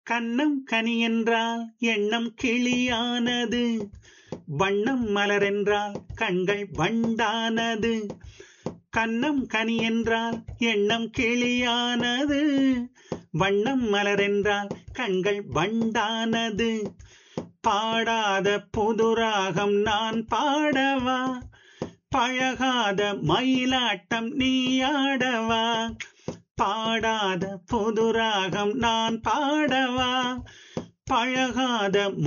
கன்னம் கனி என்றால் எண்ணம் கிளியானது வண்ணம் மலர் என்றால் கண்கள் வண்டானது கன்னம் கனி என்றால் எண்ணம் கிளியானது வண்ணம் மலர் என்றால் கண்கள் வண்டானது பாடாத புதுராகம் நான் பாடவா பழகாத மயிலாட்டம் நீ ஆடவா பாடாத புதுராகம் நான் பாடவா பழகாத